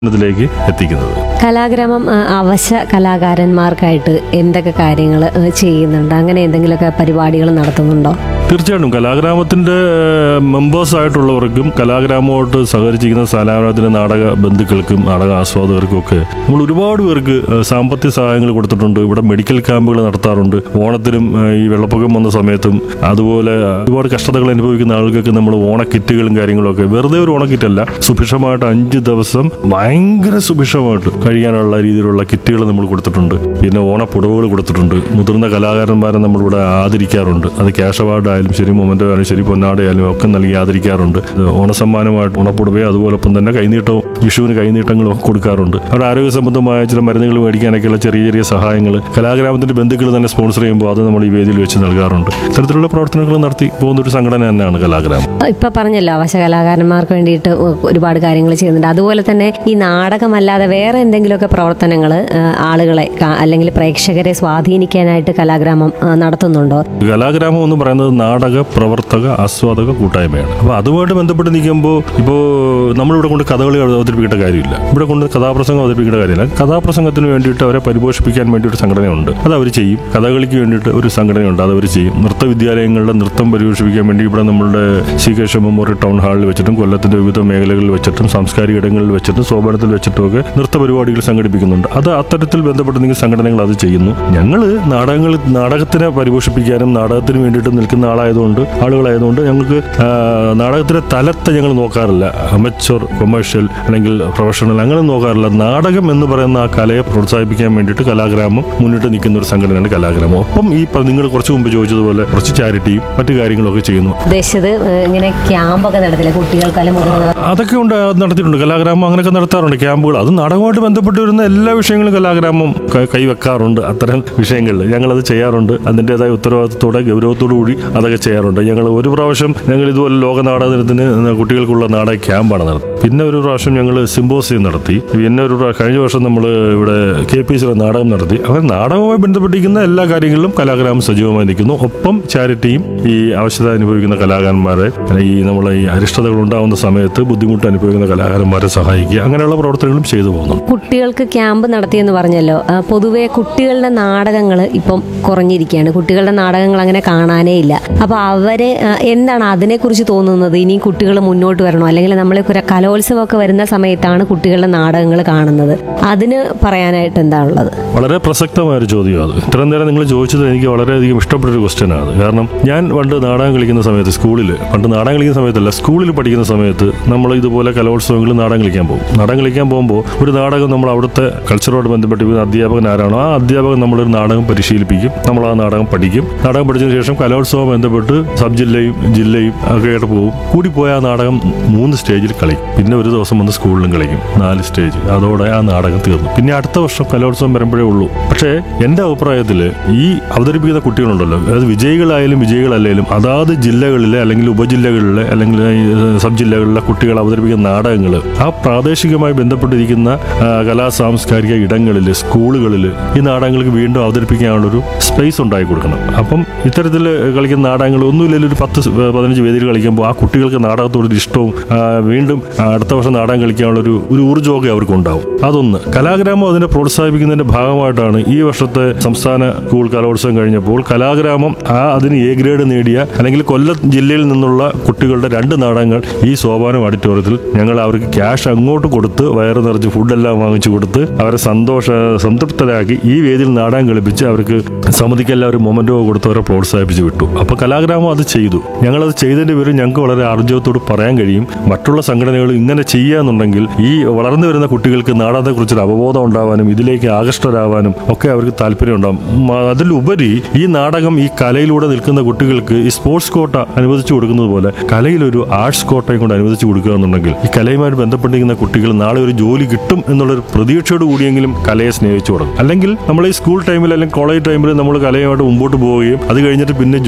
ത്തിലേക്ക് എത്തിക്കുന്നത് കലാഗ്രാമം ആ, അവശ കലാകാരന്മാർക്കായിട്ട് എന്തൊക്കെ കാര്യങ്ങൾ ചെയ്യുന്നുണ്ട് അങ്ങനെ എന്തെങ്കിലുമൊക്കെ പരിപാടികൾ നടത്തുന്നുണ്ടോ തീർച്ചയായിട്ടും കലാഗ്രാമത്തിന്റെ മെമ്പേഴ്സ് ആയിട്ടുള്ളവർക്കും കലാഗ്രാമമായിട്ട് സഹകരിച്ചിരിക്കുന്ന കലാഗ്രാമത്തിന്റെ നാടക ബന്ധുക്കൾക്കും നാടക ആസ്വാദകർക്കും ഒക്കെ നമ്മൾ ഒരുപാട് പേർക്ക് ഏഹ്, സാമ്പത്തിക സഹായങ്ങൾ കൊടുത്തിട്ടുണ്ട് ഇവിടെ മെഡിക്കൽ ക്യാമ്പുകൾ നടത്താറുണ്ട് ഓണത്തിനും ഏഹ്, ഈ വെള്ളപ്പൊക്കം വന്ന സമയത്തും അതുപോലെ ഒരുപാട് കഷ്ടതകൾ അനുഭവിക്കുന്ന ആളുകൾക്ക് നമ്മൾ ഓണക്കിറ്റുകളും കാര്യങ്ങളും ഒക്കെ വെറുതെ ഒരു ഓണക്കിറ്റല്ല സുഭിക്ഷമായിട്ട് അഞ്ച് ദിവസം ഭയങ്കര സുഭിക്ഷമായിട്ട് കഴിയാനുള്ള രീതിയിലുള്ള കിറ്റുകൾ നമ്മൾ കൊടുത്തിട്ടുണ്ട് പിന്നെ ഓണപ്പുടവുകൾ കൊടുത്തിട്ടുണ്ട് മുതിർന്ന കലാകാരന്മാരെ നമ്മളിവിടെ ആദരിക്കാറുണ്ട് അത് ക്യാഷ് അവാർഡ് ആയാലും ശരി മൊമെന്റോ ആയാലും ശരി പൊന്നാടയായാലും ഒക്കെ നൽകി ആദരിക്കാറുണ്ട് ഇത് ഓണസമ്മാനമായിട്ട് ഓണപ്പുടവയെ അതുപോലൊപ്പം തന്നെ കൈനീട്ടവും വിഷുവിന് കൈനീട്ടങ്ങളും ഒക്കെ കൊടുക്കാറുണ്ട് അവരുടെ ആരോഗ്യ സംബന്ധമായ ചില മരുന്നുകൾ മേടിക്കാനൊക്കെയുള്ള ചെറിയ ചെറിയ സഹായങ്ങൾ കലാഗ്രാമത്തിന്റെ ബന്ധുക്കൾ തന്നെ സ്പോൺസർ ചെയ്യുമ്പോൾ അത് നമ്മൾ ഈ വേദിയിൽ വെച്ച് നൽകാറുണ്ട് ഇത്തരത്തിലുള്ള പ്രവർത്തനങ്ങൾ നടത്തി പോകുന്ന ഒരു സംഘടന തന്നെയാണ് കലാഗ്രാമം ഇപ്പൊ പറഞ്ഞല്ലോ അവശ കലാകാരന്മാർക്ക് വേണ്ടിയിട്ട് ഒ- ഒരുപാട് കാര്യങ്ങൾ ചെയ്യുന്നുണ്ട് അതുപോലെ തന്നെ ഈ നാടകമല്ലാതെ വേറെ എന്തെങ്കിലുമൊക്കെ പ്രവർത്തനങ്ങൾ ആളുകളെ കാ- അല്ലെങ്കിൽ പ്രേക്ഷകരെ സ്വാധീനിക്കാനായിട്ട് കലാഗ്രാമം ആ, നടത്തുന്നുണ്ടോ കലാഗ്രാമം എന്ന് പറയുന്നത് നാടക പ്രവർത്തക ആസ്വാദക കൂട്ടായ്മയാണ് അപ്പോൾ അതുമായിട്ട് ബന്ധപ്പെട്ട് നിൽക്കുമ്പോൾ ഇപ്പോൾ നമ്മളിവിടെ കൊണ്ട് കഥകളി അവതരിപ്പിക്കേണ്ട കാര്യമില്ല ഇവിടെ കൊണ്ട് കഥാപ്രസംഗം അവതരിപ്പിക്കേണ്ട കാര്യമില്ല കഥാപ്രസംഗത്തിന് വേണ്ടിയിട്ട് അവരെ പരിപോഷിപ്പിക്കാൻ വേണ്ടി ഒരു സംഘടനയുണ്ട് അത് അവർ ചെയ്യും കഥകളിക്ക് വേണ്ടിയിട്ട് ഒരു സംഘടനയുണ്ട് അത് അവർ ചെയ്യും നൃത്ത വിദ്യാലയങ്ങളുടെ നൃത്തം പരിപോഷിപ്പിക്കാൻ വേണ്ടി ഇവിടെ നമ്മളുടെ സി കെ മെമ്മോറിയൽ ടൗൺ ഹാളിൽ വെച്ചിട്ടും കൊല്ലത്തിന്റെ വിവിധ മേഖലകളിൽ വെച്ചിട്ടും സാംസ്കാരിക ഇടങ്ങളിൽ വെച്ചിട്ടും സോപാനത്തിൽ വെച്ചിട്ടും ഒക്കെ നൃത്ത പരിപാടികൾ സംഘടിപ്പിക്കുന്നുണ്ട് അത് അത്തരത്തിൽ ബന്ധപ്പെട്ട് നിങ്ങൾ സംഘടനകൾ അത് ചെയ്യുന്നു ഞങ്ങൾ നാടകങ്ങൾ നാടകത്തിനെ പരിപോഷിപ്പിക്കാനും നാടകത്തിന് വേണ്ടിയിട്ട് നിൽക്കുന്ന ആളായതുകൊണ്ട് ആളുകളായതുകൊണ്ട് ഞങ്ങൾക്ക് ആ, നാടകത്തിന്റെ തലത്തെ ഞങ്ങൾ നോക്കാറില്ല അമച്വർ കൊമേഴ്ഷ്യൽ അല്ലെങ്കിൽ പ്രൊഫഷണൽ അങ്ങനെ നോക്കാറില്ല നാടകം എന്ന് പറയുന്ന ആ കലയെ പ്രോത്സാഹിപ്പിക്കാൻ വേണ്ടിയിട്ട് കലാഗ്രാമം മുന്നിട്ട് നിൽക്കുന്ന ഒരു സംഘടനയാണ് കലാഗ്രാമം ഒപ്പം ഈ പ- നിങ്ങൾ കുറച്ച് മുമ്പ് ചോദിച്ചതുപോലെ കുറച്ച് ചാരിറ്റിയും മറ്റു കാര്യങ്ങളൊക്കെ ചെയ്യുന്നു ഉദ്ദേശിച്ചത് ഏ, ഇങ്ങനെ ക്യാമ്പൊക്കെ നടത്തില്ല കുട്ടികൾക്ക് അല്ലെങ്കിൽ മുതിർന്നവർ അതൊക്കെ ഉണ്ട് അത് നടത്തിയിട്ടുണ്ട് കലാഗ്രാമം അങ്ങനെയൊക്കെ നടത്താറുണ്ട് ക്യാമ്പുകൾ അത് നാടകമായിട്ട് ബന്ധപ്പെട്ട് വരുന്ന എല്ലാ വിഷയങ്ങളും കലാഗ്രാമം ക- കൈവെക്കാറുണ്ട് അത്തരം വിഷയങ്ങളിൽ ഞങ്ങളത് ചെയ്യാറുണ്ട് അതിൻ്റെതായ ഉത്തരവാദിത്തത്തോടെ ഗൗരവത്തോടു കൂടി അതൊക്കെ ചെയ്യാറുണ്ട് ഞങ്ങൾ ഒരു പ്രാവശ്യം ഞങ്ങൾ ഇതുപോലെ ലോക നാടക ദിനത്തിന് കുട്ടികൾക്കുള്ള നാടക ക്യാമ്പാണ് നടത്തി പിന്നെ ഒരു പ്രാവശ്യം ഞങ്ങൾ സിമ്പോസിയം നടത്തി പിന്നെ ഒരു പ്രാ- കഴിഞ്ഞ വർഷം നമ്മൾ ഇവിടെ കെ പി സിയിലെ നാടകം നടത്തി അങ്ങനെ നാടകവുമായി ബന്ധപ്പെട്ടിരിക്കുന്ന എല്ലാ കാര്യങ്ങളിലും കലാഗ്രാമം സജീവമായി നിൽക്കുന്നു ഒപ്പം ചാരിറ്റിയും ഈ ആവശ്യത അനുഭവിക്കുന്ന കലാകാരന്മാരെ ഈ നമ്മളെ ഈ അരിഷ്ടതകൾ ഉണ്ടാവുന്ന സമയത്ത് ബുദ്ധിമുട്ട് അനുഭവിക്കുന്ന കലാകാരന്മാരെ സഹായിക്കുക അങ്ങനെയുള്ള പ്രവർത്തനങ്ങളും ചെയ്തു പോകുന്നു കുട്ടികൾക്ക് ക്യാമ്പ് നടത്തിയെന്ന് പറഞ്ഞല്ലോ ആ, പൊതുവെ കുട്ടികളുടെ നാടകങ്ങൾ ഇപ്പം കുറഞ്ഞിരിക്കുകയാണ് കുട്ടികളുടെ നാടകങ്ങൾ അങ്ങനെ കാണാനേ ഇല്ല അപ്പൊ അവര് ആ, എന്താണ് അതിനെക്കുറിച്ച് തോന്നുന്നത് ഇനി കുട്ടികൾ മുന്നോട്ട് വരണോ അല്ലെങ്കിൽ നമ്മൾ കലോത്സവമൊക്കെ വരുന്ന സമയത്താണ് കുട്ടികളുടെ നാടകങ്ങൾ കാണുന്നത് അതിന് പറയാനായിട്ട് എന്താ ഉള്ളത് വളരെ പ്രസക്തമായ ഒരു ചോദ്യം അത് ഇത്രയും നേരം നിങ്ങൾ ചോദിച്ചത് എനിക്ക് വളരെയധികം ഇഷ്ടപ്പെട്ട ഒരു ക്വസ്റ്റ്യൻ ആണ് കാരണം ഞാൻ പണ്ട് നാടകം കളിക്കുന്ന സമയത്ത് സ്കൂളിൽ പണ്ട് നാടകം കളിക്കുന്ന സമയത്തല്ല സ്കൂളിൽ പഠിക്കുന്ന സമയത്ത് നമ്മൾ ഇതുപോലെ കലോത്സവങ്ങളിൽ നാടകം കളിക്കാൻ പോകും നാടകം കളിക്കാൻ പോകുമ്പോൾ ഒരു നാടകം നമ്മൾ അവിടുത്തെ കൾച്ചറോട് ബന്ധപ്പെട്ടിരിക്കുന്ന അധ്യാപകൻ ആരാണോ ആ അധ്യാപകൻ നമ്മളൊരു നാടകം പരിശീലിപ്പിക്കും നമ്മൾ ആ നാടകം പഠിക്കും നാടകം പഠിച്ചതിന് ശേഷം കലോത്സവം ബന്ധപ്പെട്ട് സബ് ജില്ലയും ജില്ലയും ഒക്കെ ആയിട്ട് പോകും കൂടിപ്പോയ ആ നാടകം മൂന്ന് സ്റ്റേജിൽ കളിക്കും പിന്നെ ഒരു ദിവസം വന്ന് സ്കൂളിലും കളിക്കും നാല് സ്റ്റേജ് അതോടെ ആ നാടകം തീർന്നു പിന്നെ അടുത്ത വർഷം കലോത്സവം വരുമ്പോഴേ ഉള്ളൂ പക്ഷേ എൻ്റെ അഭിപ്രായത്തിൽ ഈ അവതരിപ്പിക്കുന്ന കുട്ടികളുണ്ടല്ലോ അത് വിജയികളായാലും വിജയികളല്ലെങ്കിലും അതാത് ജില്ലകളിലെ അല്ലെങ്കിൽ ഉപജില്ലകളിലെ അല്ലെങ്കിൽ ഈ സബ് ജില്ലകളിലെ കുട്ടികൾ അവതരിപ്പിക്കുന്ന നാടകങ്ങൾ ആ പ്രാദേശികമായി ബന്ധപ്പെട്ടിരിക്കുന്ന ആ, കലാ സാംസ്കാരിക ഇടങ്ങളിൽ സ്കൂളുകളിൽ ഈ നാടകങ്ങൾക്ക് വീണ്ടും അവതരിപ്പിക്കാനുള്ളൊരു സ്പേസ് ഉണ്ടാക്കി കൊടുക്കണം അപ്പം ഇത്തരത്തിൽ കളിക്കുന്ന നാടകങ്ങൾ ഒന്നുമില്ലെങ്കിൽ ഒരു പത്ത് സ് പതിനഞ്ച് വേദിയിൽ കളിക്കുമ്പോൾ ആ കുട്ടികൾക്ക് നാടകത്തോടൊരു ഇഷ്ടവും ആ, വീണ്ടും ആ, അടുത്ത വർഷം നാടകം കളിക്കാനുള്ളൊരു ഒരു ഊർജ്ജമൊക്കെ അവർക്ക് ഉണ്ടാവും അതൊന്ന് കലാഗ്രാമം അതിനെ പ്രോത്സാഹിപ്പിക്കുന്നതിന്റെ ഭാഗമായിട്ടാണ് ഈ വർഷത്തെ സംസ്ഥാന സ്കൂൾ കലോത്സവം കഴിഞ്ഞപ്പോൾ കലാഗ്രാമം ആ അതിന് എ ഗ്രേഡ് നേടിയ അല്ലെങ്കിൽ കൊല്ലം ജില്ലയിൽ നിന്നുള്ള കുട്ടികളുടെ രണ്ട് നാടകങ്ങൾ ഈ സോപാനം ഓഡിറ്റോറിയത്തിൽ ഞങ്ങൾ അവർക്ക് ക്യാഷ് അങ്ങോട്ട് കൊടുത്ത് വയറ് നിറച്ച് ഫുഡെല്ലാം വാങ്ങിച്ചു കൊടുത്ത് അവരെ സന്തോഷ സംതൃപ്തരാക്കി ഈ വേദിയിൽ നാടകം കളിപ്പിച്ച് അവർക്ക് സമിതിക്കെല്ലാം ഒരു മൊമെന്റോ കൊടുത്ത് അവരെ പ്രോത്സാഹിപ്പിച്ച് വിട്ടു അപ്പൊ കലാഗ്രാമം അത് ചെയ്തു ഞങ്ങളത് ചെയ്തതിന്റെ പേര് ഞങ്ങൾക്ക് വളരെ ആർജവത്തോട് പറയാൻ കഴിയും മറ്റുള്ള സംഘടനകൾ ഇങ്ങനെ ചെയ്യാന്നുണ്ടെങ്കിൽ ഈ വളർന്നു വരുന്ന കുട്ടികൾക്ക് നാടകത്തെക്കുറിച്ചൊരു അവബോധം ഉണ്ടാവാനും ഇതിലേക്ക് ആകൃഷ്ടരാവാനും ഒക്കെ അവർക്ക് താല്പര്യം ഉണ്ടാവും മ- അതിലുപരി ഈ നാടകം ഈ കലയിലൂടെ നിൽക്കുന്ന കുട്ടികൾക്ക് ഈ സ്പോർട്സ് കോട്ട അനുവദിച്ചു കൊടുക്കുന്നത് പോലെ കലയിലൊരു ആർട്സ് കോട്ടയും കൊണ്ട് അനുവദിച്ചു കൊടുക്കുക എന്നുണ്ടെങ്കിൽ ഈ കലയുമായിട്ട് ബന്ധപ്പെട്ടിരിക്കുന്ന കുട്ടികൾ നാളെ ഒരു ജോലി കിട്ടും എന്നുള്ളൊരു പ്രതീക്ഷയോട് കൂടിയെങ്കിലും കലയെ സ്നേഹിച്ചു തുടങ്ങും അല്ലെങ്കിൽ നമ്മൾ ഈ സ്കൂൾ ടൈമിൽ അല്ലെങ്കിൽ കോളേജ് ടൈമിൽ നമ്മൾ കലയുമായിട്ട് മുമ്പോട്ട് പോവുകയും അത് കഴിഞ്ഞിട്ട് പിന്നെ ജോലി ചെയ്ത്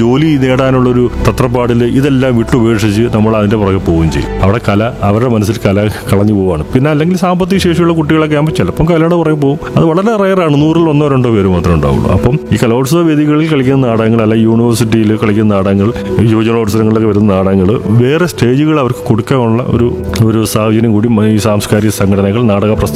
നേടാനുള്ളൊരു തത്രപ്പാടിൽ ഇതെല്ലാം വിട്ടുപേക്ഷിച്ച് നമ്മൾ അതിന്റെ പുറകെ പോവുകയും ചെയ്യും അവിടെ കല അവരുടെ മനസ്സിൽ കല കളഞ്ഞു പോവാണ് പിന്നെ അല്ലെങ്കിൽ സാമ്പത്തിക ശേഷിയുള്ള കുട്ടികളൊക്കെ ആകുമ്പോൾ ചിലപ്പം കലയുടെ പുറകെ പോകും അത് വളരെ റയറാണ് നൂറിൽ ഒന്നോ രണ്ടോ പേര് മാത്രമേ ഉണ്ടാവുള്ളൂ അപ്പം ഈ കലോത്സവ വേദികളിൽ കളിക്കുന്ന നാടകങ്ങൾ അല്ല യൂണിവേഴ്സിറ്റിയിൽ കളിക്കുന്ന നാടകങ്ങൾ യുവജനോത്സവങ്ങളിലൊക്കെ വരുന്ന നാടകങ്ങൾ വേറെ സ്റ്റേജുകൾ അവർക്ക് കൊടുക്കാനുള്ള ഒരു ഒരു സാഹചര്യം കൂടി ഈ സാംസ്കാരിക സംഘടനകൾ നാടക പ്രസ്ഥാനം